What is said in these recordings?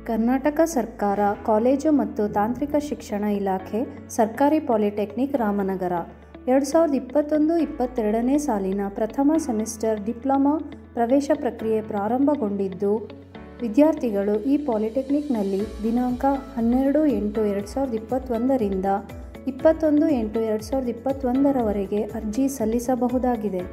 ಕರ್ನಾಟಕ ಸರ್ಕಾರ ಕಾಲೇಜು ಮತ್ತು ತಾಂತ್ರಿಕ ಶಿಕ್ಷಣ ಇಲಾಖೆ ಸರ್ಕಾರಿ ಪಾಲಿಟೆಕ್ನಿಕ್ ರಾಮನಗರ ಎರಡು ಸಾವಿರದ ಇಪ್ಪತ್ತೊಂದು ಇಪ್ಪತ್ತೆರಡನೇ ಸಾಲಿನ ಪ್ರಥಮ ಸೆಮಿಸ್ಟರ್ ಡಿಪ್ಲೊಮಾ ಪ್ರವೇಶ ಪ್ರಕ್ರಿಯೆ ಪ್ರಾರಂಭಗೊಂಡಿದ್ದು ವಿದ್ಯಾರ್ಥಿಗಳು ಈ ಪಾಲಿಟೆಕ್ನಿಕ್ನಲ್ಲಿ ದಿನಾಂಕ ಹನ್ನೆರಡು ಎಂಟು ಎರಡು ಸಾವಿರದ ಇಪ್ಪತ್ತೊಂದರಿಂದ ಇಪ್ಪತ್ತೊಂದು ಎಂಟು ಎರಡು ಸಾವಿರದ ಇಪ್ಪತ್ತೊಂದರವರೆಗೆ ಅರ್ಜಿ ಸಲ್ಲಿಸಬಹುದಾಗಿದೆ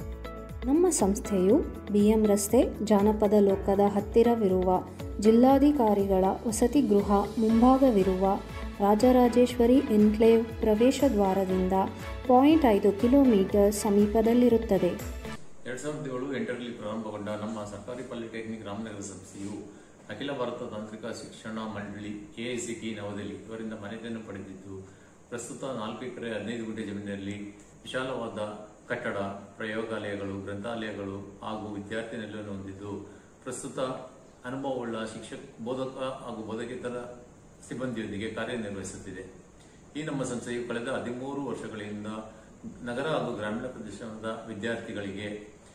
ನಮ್ಮ ಸಂಸ್ಥೆಯು ಬಿ ಎಂ ರಸ್ತೆ ಜಾನಪದ ಲೋಕದ ಹತ್ತಿರವಿರುವ ಜಿಲ್ಲಾಧಿಕಾರಿಗಳ ವಸತಿ ಗೃಹ ಮುಂಭಾಗವಿರುವ ರಾಜರಾಜೇಶ್ವರಿ ಎನ್ಕ್ಲೇವ್ ಪ್ರವೇಶ ದ್ವಾರದಿಂದ ಪಾಯಿಂಟ್ ಐದು ಕಿಲೋಮೀಟರ್ ಸಮೀಪದಲ್ಲಿರುತ್ತದೆ ಎರಡ್ ಸಾವಿರದ ಏಳು ಎಂಟರಲ್ಲಿ ಪ್ರಾರಂಭಗೊಂಡ ನಮ್ಮ ಸರ್ಕಾರಿ ಪಾಲಿಟೆಕ್ನಿಕ್ ರಾಮನಗರ ಸಂಸ್ಥೆಯು ಅಖಿಲ ಭಾರತ ತಾಂತ್ರಿಕ ಶಿಕ್ಷಣ ಮಂಡಳಿ ಎಐಸಿಟಿ ನವದೆಹಲಿ ಇವರಿಂದ ಮಾನ್ಯತೆಯನ್ನು ಪಡೆದಿದ್ದು ಪ್ರಸ್ತುತ ನಾಲ್ಕು ಎಕರೆ ಹದಿನೈದು ಗುಂಟೆ ಜಮೀನಿನಲ್ಲಿ ವಿಶಾಲವಾದ ಕಟ್ಟಡ ಪ್ರಯೋಗಾಲಯಗಳು ಗ್ರಂಥಾಲಯಗಳು ಹಾಗೂ ವಿದ್ಯಾರ್ಥಿ ನೆಲೆಯನ್ನು ಹೊಂದಿದ್ದು ಪ್ರಸ್ತುತ ಅನುಭವವುಳ್ಳ ಶಿಕ್ಷಕ ಬೋಧಕ ಹಾಗೂ ಬೋಧಕೇತರ ಸಿಬ್ಬಂದಿಯೊಂದಿಗೆ ಕಾರ್ಯನಿರ್ವಹಿಸುತ್ತಿದೆ ಈ ನಮ್ಮ ಸಂಸ್ಥೆಯು ಕಳೆದ ಹದಿಮೂರು ವರ್ಷಗಳಿಂದ ನಗರ ಹಾಗೂ ಗ್ರಾಮೀಣ ಪ್ರದೇಶದ ವಿದ್ಯಾರ್ಥಿಗಳಿಗೆ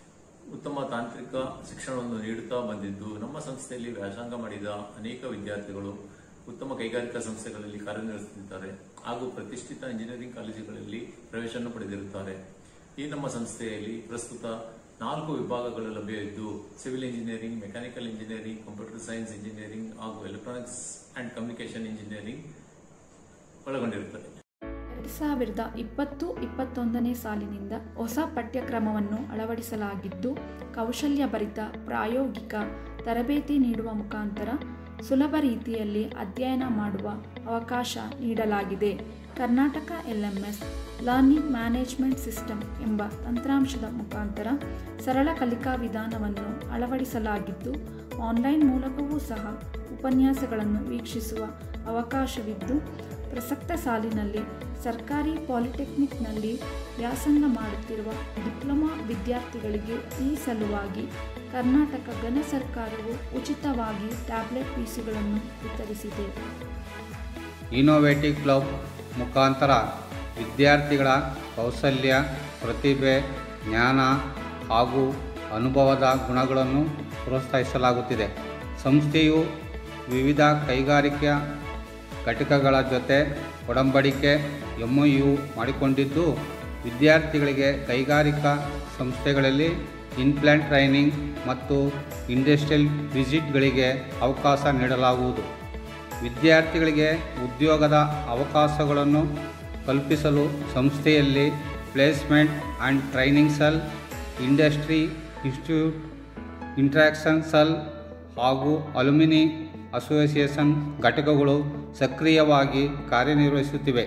ಉತ್ತಮ ತಾಂತ್ರಿಕ ಶಿಕ್ಷಣವನ್ನು ನೀಡುತ್ತಾ ಬಂದಿದ್ದು ನಮ್ಮ ಸಂಸ್ಥೆಯಲ್ಲಿ ವ್ಯಾಸಂಗ ಮಾಡಿದ ಅನೇಕ ವಿದ್ಯಾರ್ಥಿಗಳು ಉತ್ತಮ ಕೈಗಾರಿಕಾ ಸಂಸ್ಥೆಗಳಲ್ಲಿ ಕಾರ್ಯನಿರ್ವಹಿಸುತ್ತಿದ್ದಾರೆ ಹಾಗೂ ಪ್ರತಿಷ್ಠಿತ ಇಂಜಿನಿಯರಿಂಗ್ ಕಾಲೇಜುಗಳಲ್ಲಿ ಪ್ರವೇಶವನ್ನು ಪಡೆದಿರುತ್ತಾರೆ ಈ ನಮ್ಮ ಸಂಸ್ಥೆಯಲ್ಲಿ ಪ್ರಸ್ತುತ ನಾಲ್ಕು ವಿಭಾಗಗಳು ಲಭ್ಯವಿದ್ದು civil engineering mechanical engineering computer science engineering ಹಾಗೂ ಎಲೆಕ್ಟ್ರಾನಿಕ್ಸ್ ಅಂಡ್ ಕಮ್ಯುನಿಕೇಶನ್ ಇಂಜಿನಿಯರಿಂಗ್ ಒಳಗೊಂಡಿರುತ್ತದೆ ಎರಡು ಸಾವಿರದ ಇಪ್ಪತ್ತು ಇಪ್ಪತ್ತೊಂದನೇ ಸಾಲಿನಿಂದ ಹೊಸ ಪಠ್ಯಕ್ರಮವನ್ನು ಅಳವಡಿಸಲಾಗಿದ್ದು ಕೌಶಲ್ಯಭರಿತ ಪ್ರಾಯೋಗಿಕ ತರಬೇತಿ ನೀಡುವ ಮುಖಾಂತರ ಸುಲಭ ರೀತಿಯಲ್ಲಿ ಅಧ್ಯಯನ ಮಾಡುವ ಅವಕಾಶ ನೀಡಲಾಗಿದೆ Karnataka LMS learning management system ಎಂಬ ತಂತ್ರಾಂಶದ ಮುಖಾಂತರ ಸರಳ ಕಲಿಕಾ ವಿಧಾನವನ್ನು ಅಳವಡಿಸಲಾಗಿದ್ದು ಆನ್ಲೈನ್ ಮೂಲಕವೂ ಸಹ ಉಪನ್ಯಾಸಗಳನ್ನು ವೀಕ್ಷಿಸುವ ಅವಕಾಶವಿದ್ದು ಪ್ರಸಕ್ತ ಸಾಲಿನಲ್ಲಿ ಸರ್ಕಾರಿ ಪಾಲಿಟೆಕ್ನಿಕ್ನಲ್ಲಿ ವ್ಯಾಸಂಗ ಮಾಡುತ್ತಿರುವ ಡಿಪ್ಲೊಮಾ ವಿದ್ಯಾರ್ಥಿಗಳಿಗೆ ಈ ಸಲುವಾಗಿ ಕರ್ನಾಟಕ ಘನ ಸರ್ಕಾರವು ಉಚಿತವಾಗಿ ಟ್ಯಾಬ್ಲೆಟ್ ಪೀಸುಗಳನ್ನು ವಿತರಿಸಿದೆ ಇನೋವೇಟಿವ್ ಕ್ಲಬ್ ಮುಖಾಂತರ ವಿದ್ಯಾರ್ಥಿಗಳ ಕೌಶಲ್ಯ ಪ್ರತಿಭೆ ಜ್ಞಾನ ಹಾಗೂ ಅನುಭವದ ಗುಣಗಳನ್ನು ಪ್ರೋತ್ಸಾಹಿಸಲಾಗುತ್ತಿದೆ ಸಂಸ್ಥೆಯು ವಿವಿಧ ಕೈಗಾರಿಕಾ ಘಟಕಗಳ ಜೊತೆ ಒಡಂಬಡಿಕೆ ಎಂಒಯು ಮಾಡಿಕೊಂಡಿದ್ದು ವಿದ್ಯಾರ್ಥಿಗಳಿಗೆ ಕೈಗಾರಿಕಾ ಸಂಸ್ಥೆಗಳಲ್ಲಿ ಇನ್ಪ್ಲಾಂಟ್ ಟ್ರೈನಿಂಗ್ ಮತ್ತು ಇಂಡಸ್ಟ್ರಿಯಲ್ ವಿಸಿಟ್ಗಳಿಗೆ ಅವಕಾಶ ನೀಡಲಾಗುವುದು ವಿದ್ಯಾರ್ಥಿಗಳಿಗೆ ಉದ್ಯೋಗದ ಅವಕಾಶಗಳನ್ನು ಕಲ್ಪಿಸಲು ಸಂಸ್ಥೆಯಲ್ಲಿ placement and training cell industry institute interaction cell ಹಾಗೂ ಅಲ್ಯುಮಿನಿ ಅಸೋಸಿಯೇಷನ್ ಘಟಕಗಳು ಸಕ್ರಿಯವಾಗಿ ಕಾರ್ಯನಿರ್ವಹಿಸುತ್ತಿವೆ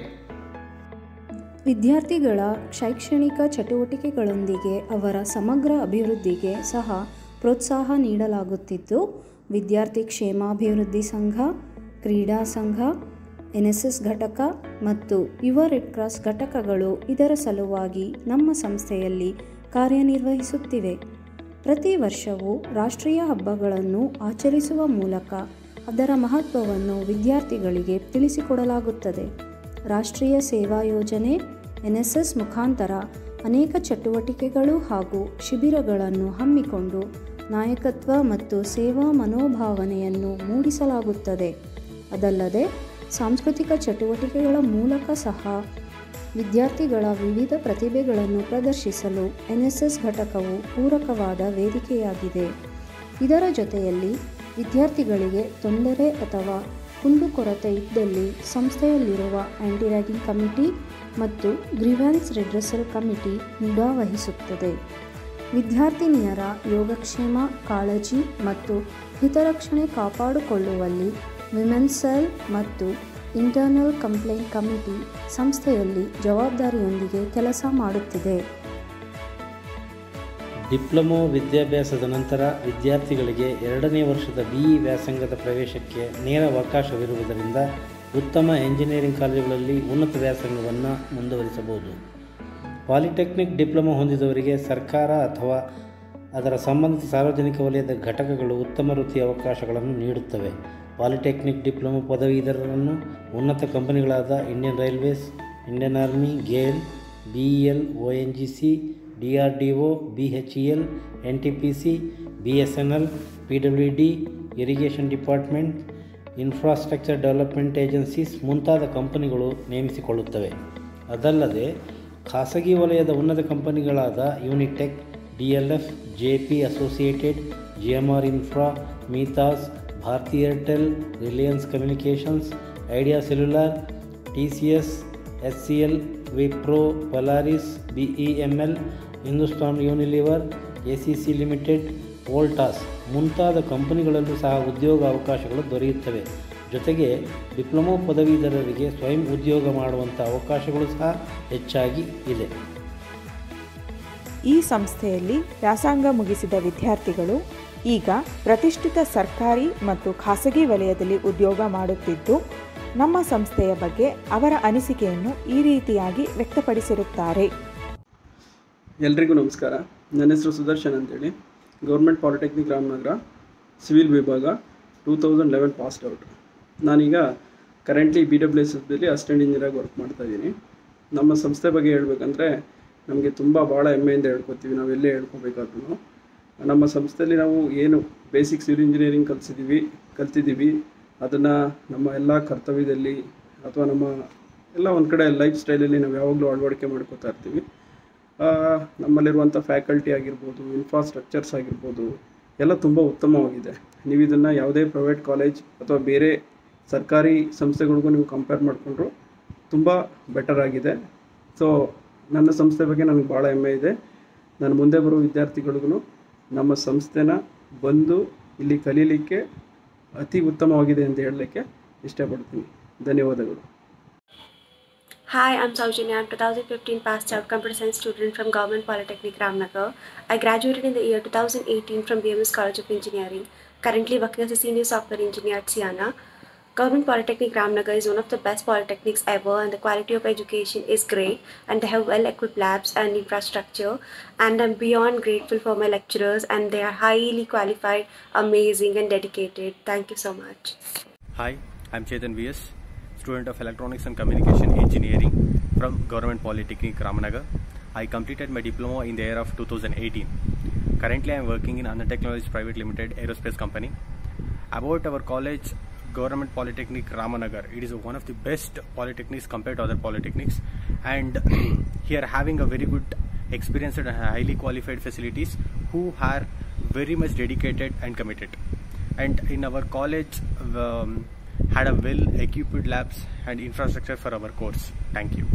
ವಿದ್ಯಾರ್ಥಿಗಳ ಶೈಕ್ಷಣಿಕ ಚಟುವಟಿಕೆಗಳೊಂದಿಗೆ ಅವರ ಸಮಗ್ರ ಅಭಿವೃದ್ಧಿಗೆ ಸಹ ಪ್ರೋತ್ಸಾಹ ನೀಡಲಾಗುತ್ತಿದ್ದು ವಿದ್ಯಾರ್ಥಿ ಕ್ಷೇಮಾಭಿವೃದ್ಧಿ ಸಂಘ ಕ್ರೀಡಾ ಸಂಘ ಎನ್ಎಸ್ಎಸ್ ಘಟಕ ಮತ್ತು ಯುವ ರೆಡ್ ಕ್ರಾಸ್ ಘಟಕಗಳು ಇದರ ಸಲುವಾಗಿ ನಮ್ಮ ಸಂಸ್ಥೆಯಲ್ಲಿ ಕಾರ್ಯನಿರ್ವಹಿಸುತ್ತಿವೆ ಪ್ರತಿ ವರ್ಷವೂ ರಾಷ್ಟ್ರೀಯ ಹಬ್ಬಗಳನ್ನು ಆಚರಿಸುವ ಮೂಲಕ ಅದರ ಮಹತ್ವವನ್ನು ವಿದ್ಯಾರ್ಥಿಗಳಿಗೆ ತಿಳಿಸಿಕೊಡಲಾಗುತ್ತದೆ ರಾಷ್ಟ್ರೀಯ ಸೇವಾ ಯೋಜನೆ ಎನ್ಎಸ್ಎಸ್ ಮುಖಾಂತರ ಅನೇಕ ಚಟುವಟಿಕೆಗಳು ಹಾಗೂ ಶಿಬಿರಗಳನ್ನು ಹಮ್ಮಿಕೊಂಡು ನಾಯಕತ್ವ ಮತ್ತು ಸೇವಾ ಮನೋಭಾವನೆಯನ್ನು ಮೂಡಿಸಲಾಗುತ್ತದೆ ಅದಲ್ಲದೆ ಸಾಂಸ್ಕೃತಿಕ ಚಟುವಟಿಕೆಗಳ ಮೂಲಕ ಸಹ ವಿದ್ಯಾರ್ಥಿಗಳ ವಿವಿಧ ಪ್ರತಿಭೆಗಳನ್ನು ಪ್ರದರ್ಶಿಸಲು ಎನ್ಎಸ್ಎಸ್ ಘಟಕವು ಪೂರಕವಾದ ವೇದಿಕೆಯಾಗಿದೆ ಇದರ ಜೊತೆಯಲ್ಲಿ ವಿದ್ಯಾರ್ಥಿಗಳಿಗೆ ತೊಂದರೆ ಅಥವಾ ಕುಂದುಕೊರತೆ ಇದ್ದಲ್ಲಿ ಸಂಸ್ಥೆಯಲ್ಲಿರುವ ಆ್ಯಂಟಿ ರ್ಯಾಗಿಂಗ್ ಕಮಿಟಿ ಮತ್ತು ಗ್ರಿವ್ಯಾನ್ಸ್ ರೆಡ್ರೆಸಲ್ ಕಮಿಟಿ ನಿಗಾ ವಹಿಸುತ್ತದೆ ವಿದ್ಯಾರ್ಥಿನಿಯರ ಯೋಗಕ್ಷೇಮ ಕಾಳಜಿ ಮತ್ತು ಹಿತರಕ್ಷಣೆ ಕಾಪಾಡಿಕೊಳ್ಳುವಲ್ಲಿ ವಿಮೆನ್ಸ್ ಸೆಲ್ ಮತ್ತು ಇಂಟರ್ನಲ್ ಕಂಪ್ಲೇಂಟ್ ಕಮಿಟಿ ಸಂಸ್ಥೆಯಲ್ಲಿ ಜವಾಬ್ದಾರಿಯೊಂದಿಗೆ ಕೆಲಸ ಮಾಡುತ್ತಿದೆ ಡಿಪ್ಲೊಮೊ ವಿದ್ಯಾಭ್ಯಾಸದ ನಂತರ ವಿದ್ಯಾರ್ಥಿಗಳಿಗೆ ಎರಡನೇ ವರ್ಷದ ಬಿಇ ವ್ಯಾಸಂಗದ ಪ್ರವೇಶಕ್ಕೆ ನೇರ ಅವಕಾಶವಿರುವುದರಿಂದ ಉತ್ತಮ ಎಂಜಿನಿಯರಿಂಗ್ ಕಾಲೇಜುಗಳಲ್ಲಿ ಉನ್ನತ ವ್ಯಾಸಂಗವನ್ನು ಮುಂದುವರಿಸಬಹುದು ಪಾಲಿಟೆಕ್ನಿಕ್ ಡಿಪ್ಲೊಮೊ ಹೊಂದಿದವರಿಗೆ ಸರ್ಕಾರ ಅಥವಾ ಅದರ ಸಂಬಂಧಿತ ಸಾರ್ವಜನಿಕ ವಲಯದ ಘಟಕಗಳು ಉತ್ತಮ ವೃತ್ತಿಯ ಅವಕಾಶಗಳನ್ನು ನೀಡುತ್ತವೆ ಪಾಲಿಟೆಕ್ನಿಕ್ ಡಿಪ್ಲೊಮೊ ಪದವೀಧರರನ್ನು ಉನ್ನತ ಕಂಪನಿಗಳಾದ Indian railways Indian army GAIL B E L O N G C D R D O B H E L N T P C B S N L P W D irrigation department infrastructure development agencies ಮುಂತಾದ ಕಂಪನಿಗಳು ನೇಮಿಸಿಕೊಳ್ಳುತ್ತವೆ ಅದಲ್ಲದೆ ಖಾಸಗಿ ವಲಯದ ಉನ್ನತ ಕಂಪನಿಗಳಾದ Unitech D L F J P associated G M R infra Maytas Bharti Airtel Reliance communications Idea cellular T C S S C L Wipro Polaris B E M L Hindustan Unilever A C C limited Voltas ಮುಂತಾದ ಕಂಪನಿಗಳಲ್ಲೂ ಸಹ ಉದ್ಯೋಗ ಅವಕಾಶಗಳು ದೊರೆಯುತ್ತವೆ ಜೊತೆಗೆ diploma ಪದವೀಧರರಿಗೆ ಸ್ವಯಂ ಉದ್ಯೋಗ ಮಾಡುವಂಥ ಅವಕಾಶಗಳು ಸಹ ಹೆಚ್ಚಾಗಿ ಇದೆ ಈ ಸಂಸ್ಥೆಯಲ್ಲಿ ವ್ಯಾಸಂಗ ಮುಗಿಸಿದ ವಿದ್ಯಾರ್ಥಿಗಳು ಈಗ ಪ್ರತಿಷ್ಠಿತ ಸರ್ಕಾರಿ ಮತ್ತು ಖಾಸಗಿ ವಲಯದಲ್ಲಿ ಉದ್ಯೋಗ ಮಾಡುತ್ತಿದ್ದು ನಮ್ಮ ಸಂಸ್ಥೆಯ ಬಗ್ಗೆ ಅವರ ಅನಿಸಿಕೆಯನ್ನು ಈ ರೀತಿಯಾಗಿ ವ್ಯಕ್ತಪಡಿಸಿರುತ್ತಾರೆ ಎಲ್ರಿಗೂ ನಮಸ್ಕಾರ ನನ್ನ ಹೆಸರು ಸುದರ್ಶನ್ ಅಂತೇಳಿ ಗೌರ್ಮೆಂಟ್ ಪಾಲಿಟೆಕ್ನಿಕ್ ರಾಮನಗರ ಸಿವಿಲ್ ವಿಭಾಗ two thousand eleven passed out ನಾನೀಗ ಕರೆಂಟ್ಲಿ ಬಿ ಡಬ್ಲ್ಯೂ ಎಸ್ ಎಸ್ದಲ್ಲಿ ಅಸಿಸ್ಟೆಂಟ್ ಇಂಜಿನಿಯರಾಗಿ ವರ್ಕ್ ಮಾಡ್ತಾ ಇದ್ದೀನಿ ನಮ್ಮ ಸಂಸ್ಥೆ ಬಗ್ಗೆ ಹೇಳ್ಬೇಕಂದ್ರೆ ನಮಗೆ ತುಂಬ ಭಾಳ ಹೆಮ್ಮೆಯಿಂದ ಹೇಳ್ಕೊತೀವಿ ನಾವೆಲ್ಲೇ ಹೇಳ್ಕೊಬೇಕಾದ್ರೂ ನಮ್ಮ ಸಂಸ್ಥೆಯಲ್ಲಿ ನಾವು ಏನು ಬೇಸಿಕ್ ಸಿವಿಲ್ ಇಂಜಿನಿಯರಿಂಗ್ ಕಲಿಸಿದ್ದೀವಿ ಕಲ್ತಿದ್ದೀವಿ ಅದನ್ನು ನಮ್ಮ ಎಲ್ಲ ಕರ್ತವ್ಯದಲ್ಲಿ ಅಥವಾ ನಮ್ಮ ಎಲ್ಲ ಒಂದು ಕಡೆ ಲೈಫ್ ಸ್ಟೈಲಲ್ಲಿ ನಾವು ಯಾವಾಗಲೂ ಅಳವಡಿಕೆ ಮಾಡ್ಕೋತಾ ಇರ್ತೀವಿ ಆ, ನಮ್ಮಲ್ಲಿರುವಂಥ ಫ್ಯಾಕಲ್ಟಿ ಆಗಿರ್ಬೋದು ಇನ್ಫ್ರಾಸ್ಟ್ರಕ್ಚರ್ಸ್ ಆಗಿರ್ಬೋದು ಎಲ್ಲ ತುಂಬ ಉತ್ತಮವಾಗಿದೆ ನೀವು ಇದನ್ನು ಯಾವುದೇ ಪ್ರೈವೇಟ್ ಕಾಲೇಜ್ ಅಥವಾ ಬೇರೆ ಸರ್ಕಾರಿ ಸಂಸ್ಥೆಗಳಿಗೂ ನೀವು ಕಂಪೇರ್ ಮಾಡಿಕೊಂಡ್ರು ತುಂಬ ಬೆಟರ್ ಆಗಿದೆ ಸೊ ನನ್ನ ಸಂಸ್ಥೆ ಬಗ್ಗೆ ನನಗೆ ಭಾಳ ಹೆಮ್ಮೆ ಇದೆ ನಾನು ಮುಂದೆ ಬರೋ ವಿದ್ಯಾರ್ಥಿಗಳಿಗೂ ನಮ್ಮ ಸಂಸ್ಥೆನ ಬಂದು ಇಲ್ಲಿ ಕಲೀಲಿಕ್ಕೆ ಅತಿ ಉತ್ತಮವಾಗಿದೆ ಅಂತ ಹೇಳಲಿಕ್ಕೆ ಇಷ್ಟಪಡ್ತೀನಿ ಧನ್ಯವಾದಗಳು Hi, I'm Saujanya. I'm 2015 passed out computer science student from Government Polytechnic Ramnagar. I graduated in the year 2018 from BMS College of Engineering. Currently working as a senior software engineer at Siana. Government Polytechnic Ramnagar is one of the best polytechnics ever, and the quality of education is great. And they have well-equipped labs and infrastructure. And I'm beyond grateful for my lecturers, and they are highly qualified, amazing, and dedicated. Thank you so much. Hi, I'm Chetan VS, student of Electronics and Communication Engineering from Government Polytechnic Ramanagar. I completed my diploma in the year of 2018. Currently, I am working in Anna Technologies Private Limited aerospace company. About our college, Government Polytechnic Ramanagar, it is one of the best polytechnics compared to other polytechnics, and here having a very good experienced and highly qualified facilities who are very much dedicated and committed and in our college um, had a well equipped labs and infrastructure for our course thank you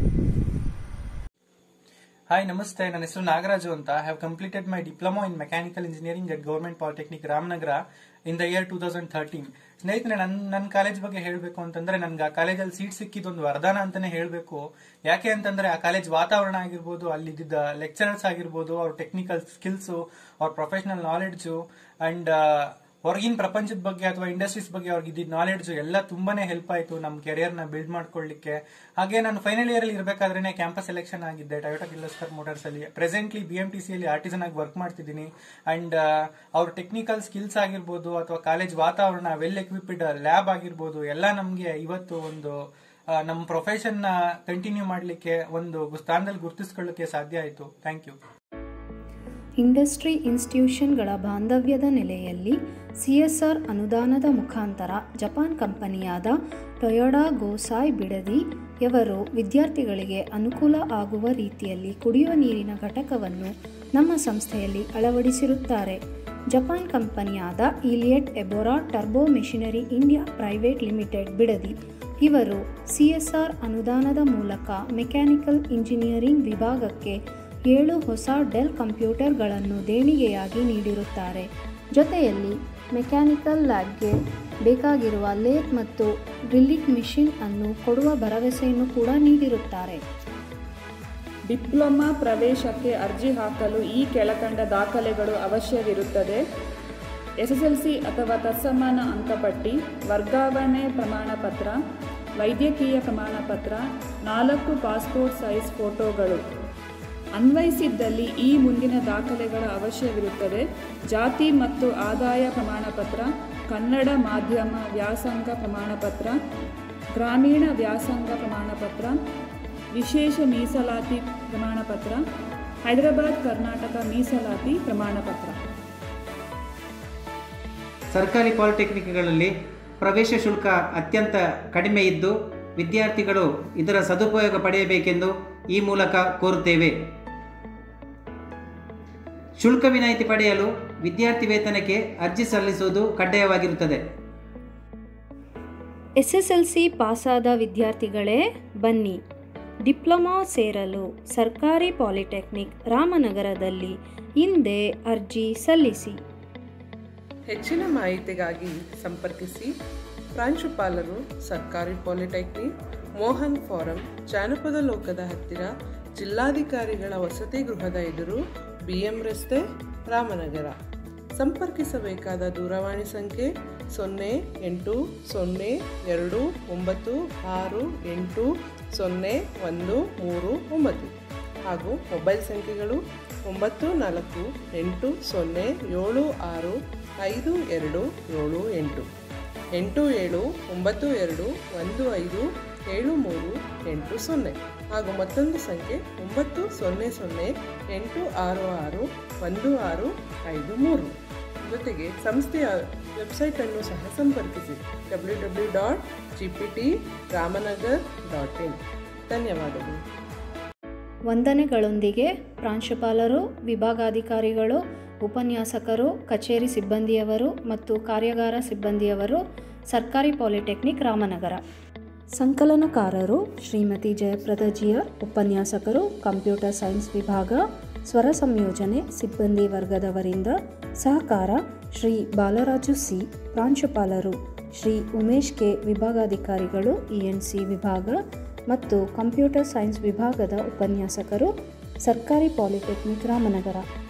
hi ನಮಸ್ತೆ ನನ್ನ ಹೆಸರು ನಾಗರಾಜು ಅಂತ I have completed my diploma in mechanical engineering at government polytechnic Ramanagara in the year two thousand thirteen ಸ್ನೇಹಿತರೆ ನನ್ನ ನನ್ನ college ಬಗ್ಗೆ ಹೇಳಬೇಕು ಅಂತಂದ್ರೆ ನನ್ಗೆ ಆ ಕಾಲೇಜಲ್ಲಿ ಸೀಟ್ ಸಿಕ್ಕಿದ್ದೊಂದು ವರದಾನ ಅಂತಾನೆ ಹೇಳಬೇಕು ಯಾಕೆ ಅಂತಂದ್ರೆ ಆ ಕಾಲೇಜ್ ವಾತಾವರಣ ಆಗಿರ್ಬೋದು ಅಲ್ಲಿದ್ದ ಲೆಕ್ಚರರ್ಸ್ ಆಗಿರ್ಬೋದು ಅವ್ರ ಟೆಕ್ನಿಕಲ್ ಸ್ಕಿಲ್ಸು ಅವ್ರ ಪ್ರೊಫೆಷನಲ್ ನಾಲೆಡ್ಜು ಅಂಡ್ ಹೊರಗಿನ ಪ್ರಪಂಚದ ಬಗ್ಗೆ ಅಥವಾ ಇಂಡಸ್ಟ್ರೀಸ್ ಬಗ್ಗೆ ಅವ್ರಿಗೆ ಇದ್ದಿದ್ದ ನಾಲೆಡ್ಜ್ ಎಲ್ಲ ತುಂಬಾನೇ ಹೆಲ್ಪ್ ಆಯ್ತು ನಮ್ಮ ಕೆರಿಯರ್ ನ ಬಿಲ್ಡ್ ಮಾಡ್ಕೊಳ್ಳಿಕ್ಕೆ ಹಾಗೆ ನಾನು ಫೈನಲ್ ಇಯರ್ ಅಲ್ಲಿ ಇರಬೇಕಾದ್ರೆ ಕ್ಯಾಂಪಸ್ ಸೆಲೆಕ್ಷನ್ ಆಗಿದ್ದೆ ಟೊಯೋಟಾ ಕಿರ್ಲೋಸ್ಕರ್ ಮೋಟಾರ್ಸ್ ಅಲ್ಲಿ presently B M T C ಅಲ್ಲಿ ಆರ್ಟಿಸನ್ ಆಗಿ ವರ್ಕ್ ಮಾಡ್ತಿದ್ದೀನಿ ಅಂಡ್ ಅವ್ರ ಟೆಕ್ನಿಕಲ್ ಸ್ಕಿಲ್ಸ್ ಆಗಿರ್ಬೋದು ಅಥವಾ ಕಾಲೇಜ್ ವಾತಾವರಣ ವೆಲ್ ಎಕ್ವಿಪ್ಡ್ ಲ್ಯಾಬ್ ಆಗಿರ್ಬೋದು ಎಲ್ಲ ನಮಗೆ ಇವತ್ತು ಒಂದು ಆ, ನಮ್ಮ ಪ್ರೊಫೆಷನ್ ನ ಕಂಟಿನ್ಯೂ ಮಾಡಲಿಕ್ಕೆ ಒಂದು ಸ್ಥಾನದಲ್ಲಿ ಗುರುತಿಸ್ಕೊಳ್ಳಿಕ್ಕೆ ಸಾಧ್ಯ ಆಯಿತು ಥ್ಯಾಂಕ್ ಯು ಇಂಡಸ್ಟ್ರಿ ಇನ್ಸ್ಟಿಟ್ಯೂಷನ್ಗಳ ಬಾಂಧವ್ಯದ ನೆಲೆಯಲ್ಲಿ ಸಿಎಸ್ಆರ್ ಅನುದಾನದ ಮುಖಾಂತರ ಜಪಾನ್ ಕಂಪನಿಯಾದ ಟೊಯೋಡಾ ಗೋಸಾಯ್ ಬಿಡದಿ ಯವರು ವಿದ್ಯಾರ್ಥಿಗಳಿಗೆ ಅನುಕೂಲ ಆಗುವ ರೀತಿಯಲ್ಲಿ ಕುಡಿಯುವ ನೀರಿನ ಘಟಕವನ್ನು ನಮ್ಮ ಸಂಸ್ಥೆಯಲ್ಲಿ ಅಳವಡಿಸಿರುತ್ತಾರೆ ಜಪಾನ್ ಕಂಪನಿಯಾದ Elliott Ebara turbo machinery India private limited Bidadi ಇವರು ಸಿಎಸ್ಆರ್ ಅನುದಾನದ ಮೂಲಕ ಮೆಕ್ಯಾನಿಕಲ್ ಇಂಜಿನಿಯರಿಂಗ್ ವಿಭಾಗಕ್ಕೆ ಏಳು ಹೊಸ ಡೆಲ್ ಕಂಪ್ಯೂಟರ್ಗಳನ್ನು ದೇಣಿಗೆಯಾಗಿ ನೀಡಿರುತ್ತಾರೆ ಜೊತೆಯಲ್ಲಿ ಮೆಕ್ಯಾನಿಕಲ್ ಲ್ಯಾಬ್ಗೆ ಬೇಕಾಗಿರುವ ಲೇತ್ ಮತ್ತು ಡ್ರಿಲ್ಲಿಂಗ್ ಮಿಷಿನ್ ಅನ್ನು ಕೊಡುವ ಭರವಸೆಯನ್ನು ಕೂಡ ನೀಡಿರುತ್ತಾರೆ ಡಿಪ್ಲೊಮಾ ಪ್ರವೇಶಕ್ಕೆ ಅರ್ಜಿ ಹಾಕಲು ಈ ಕೆಳಕಂಡ ದಾಖಲೆಗಳು ಅವಶ್ಯವಿರುತ್ತದೆ ಎಸ್ಎಸ್ಎಲ್ಸಿ ಅಥವಾ ತತ್ಸಮಾನ ಅಂಕಪಟ್ಟಿ ವರ್ಗಾವಣೆ ಪ್ರಮಾಣಪತ್ರ ವೈದ್ಯಕೀಯ ಪ್ರಮಾಣಪತ್ರ ನಾಲ್ಕು ಪಾಸ್ಪೋರ್ಟ್ ಸೈಜ್ ಫೋಟೋಗಳು ಅನ್ವಯಿಸಿದ್ದಲ್ಲಿ ಈ ಮುಂದಿನ ದಾಖಲೆಗಳ ಅವಶ್ಯವಿರುತ್ತದೆ ಜಾತಿ ಮತ್ತು ಆದಾಯ ಪ್ರಮಾಣಪತ್ರ ಕನ್ನಡ ಮಾಧ್ಯಮ ವ್ಯಾಸಂಗ ಪ್ರಮಾಣಪತ್ರ ಗ್ರಾಮೀಣ ವ್ಯಾಸಂಗ ಪ್ರಮಾಣಪತ್ರ ವಿಶೇಷ ಮೀಸಲಾತಿ ಪ್ರಮಾಣಪತ್ರ ಹೈದರಾಬಾದ್ ಕರ್ನಾಟಕ ಮೀಸಲಾತಿ ಪ್ರಮಾಣಪತ್ರ ಸರ್ಕಾರಿ ಪಾಲಿಟೆಕ್ನಿಕ್ಗಳಲ್ಲಿ ಪ್ರವೇಶ ಶುಲ್ಕ ಅತ್ಯಂತ ಕಡಿಮೆ ಇದ್ದು ವಿದ್ಯಾರ್ಥಿಗಳು ಇದರ ಸದುಪಯೋಗ ಪಡೆಯಬೇಕೆಂದು ಈ ಮೂಲಕ ಕೋರುತ್ತೇವೆ ಶುಲ್ಕ ವಿನಾಯಿತಿ ಪಡೆಯಲು ವಿದ್ಯಾರ್ಥಿ ವೇತನಕ್ಕೆ ಅರ್ಜಿ ಸಲ್ಲಿಸುವುದು ಕಡ್ಡಾಯವಾಗಿರುತ್ತದೆ ಎಸ್ ಎಸ್ ಎಲ್ ಸಿ ಪಾಸಾದ ವಿದ್ಯಾರ್ಥಿಗಳೇ ಬನ್ನಿ ಡಿಪ್ಲೊಮಾ ಸೇರಲು ಸರ್ಕಾರಿ ಪಾಲಿಟೆಕ್ನಿಕ್ ರಾಮನಗರದಲ್ಲಿ ಹಿಂದೆ ಅರ್ಜಿ ಸಲ್ಲಿಸಿ ಹೆಚ್ಚಿನ ಮಾಹಿತಿಗಾಗಿ ಸಂಪರ್ಕಿಸಿ ಪ್ರಾಂಶುಪಾಲರು ಸರ್ಕಾರಿ ಪಾಲಿಟೆಕ್ನಿಕ್ ಮೋಹನ್ ಫಾರಂ ಜಾನಪದ ಲೋಕದ ಹತ್ತಿರ ಜಿಲ್ಲಾಧಿಕಾರಿಗಳ ವಸತಿ ಗೃಹದ ಎದುರು ಬಿಎಂ ರಸ್ತೆ ರಾಮನಗರ ಸಂಪರ್ಕಿಸಬೇಕಾದ ದೂರವಾಣಿ ಸಂಖ್ಯೆ ಸೊನ್ನೆ ಎಂಟು ಸೊನ್ನೆ ಎರಡು ಒಂಬತ್ತು ಆರು ಎಂಟು ಸೊನ್ನೆ ಒಂದು ಮೂರು ಒಂಬತ್ತು ಹಾಗೂ ಮೊಬೈಲ್ ಸಂಖ್ಯೆಗಳು ಒಂಬತ್ತು ನಾಲ್ಕು ಎಂಟು ಸೊನ್ನೆ ಏಳು ಆರು ಐದು ಎರಡು ಏಳು ಎಂಟು ಎಂಟು ಏಳು ಒಂಬತ್ತು ಎರಡು ಒಂದು ಐದು ಏಳು ಮೂರು ಎಂಟು ಸೊನ್ನೆ ಹಾಗೂ ಮತ್ತೊಂದು ಸಂಖ್ಯೆ ಒಂಬತ್ತು ಸೊನ್ನೆ ಸೊನ್ನೆ ಎಂಟು ಆರು ಆರು ಒಂದು ಆರು ಐದು ಮೂರು ಜೊತೆಗೆ ಸಂಸ್ಥೆಯ ವೆಬ್ಸೈಟನ್ನು ಸಹ ಸಂಪರ್ಕಿಸಿ W W dot G P T Ramanagar dot in ಧನ್ಯವಾದಗಳು ವಂದನೆಗಳೊಂದಿಗೆ ಪ್ರಾಂಶುಪಾಲರು ವಿಭಾಗಾಧಿಕಾರಿಗಳು ಉಪನ್ಯಾಸಕರು ಕಚೇರಿ ಸಿಬ್ಬಂದಿಯವರು ಮತ್ತು ಕಾರ್ಯಾಗಾರ ಸಿಬ್ಬಂದಿಯವರು ಸರ್ಕಾರಿ ಪಾಲಿಟೆಕ್ನಿಕ್ ರಾಮನಗರ ಸಂಕಲನಕಾರರು ಶ್ರೀಮತಿ ಜಯಪ್ರದ ಜಿಯರ್ ಉಪನ್ಯಾಸಕರು ಕಂಪ್ಯೂಟರ್ ಸೈನ್ಸ್ ವಿಭಾಗ ಸ್ವರ ಸಂಯೋಜನೆ ಸಿಬ್ಬಂದಿ ವರ್ಗದವರಿಂದ ಸಹಕಾರ ಶ್ರೀ ಬಾಲರಾಜು ಸಿ ಪ್ರಾಂಶುಪಾಲರು ಶ್ರೀ ಉಮೇಶ್ ಕೆ ವಿಭಾಗಾಧಿಕಾರಿಗಳು ಇ ಎನ್ ಸಿ ವಿಭಾಗ ಮತ್ತು ಕಂಪ್ಯೂಟರ್ ಸೈನ್ಸ್ ವಿಭಾಗದ ಉಪನ್ಯಾಸಕರು ಸರ್ಕಾರಿ ಪಾಲಿಟೆಕ್ನಿಕ್ ರಾಮನಗರ